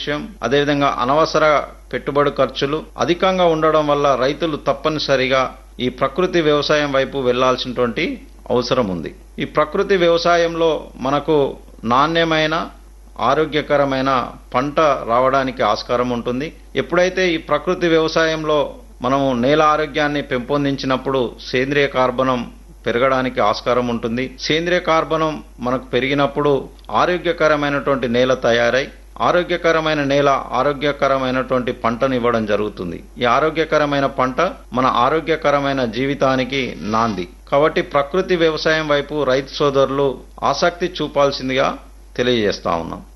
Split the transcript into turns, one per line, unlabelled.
కాలుష్యం అదేవిధంగా అనవసర పెట్టుబడి ఖర్చులు అధికంగా ఉండడం వల్ల రైతులు తప్పనిసరిగా ఈ ప్రకృతి వ్యవసాయం వైపు వెళ్లాల్సినటువంటి అవసరం ఉంది ఈ ప్రకృతి వ్యవసాయంలో మనకు నాణ్యమైన ఆరోగ్యకరమైన పంట రావడానికి ఆస్కారం ఉంటుంది ఎప్పుడైతే ఈ ప్రకృతి వ్యవసాయంలో మనము నేల ఆరోగ్యాన్ని పెంపొందించినప్పుడు సేంద్రియ కార్బనం పెరగడానికి ఆస్కారం ఉంటుంది సేంద్రియ కార్బనం మనకు పెరిగినప్పుడు ఆరోగ్యకరమైనటువంటి నేల తయారై ఆరోగ్యకరమైన నేల ఆరోగ్యకరమైనటువంటి పంటను ఇవ్వడం జరుగుతుంది ఈ ఆరోగ్యకరమైన పంట మన ఆరోగ్యకరమైన జీవితానికి నాంది కాబట్టి ప్రకృతి వ్యవసాయం వైపు రైతు సోదరులు ఆసక్తి చూపాల్సిందిగా తెలియజేస్తా ఉన్నాం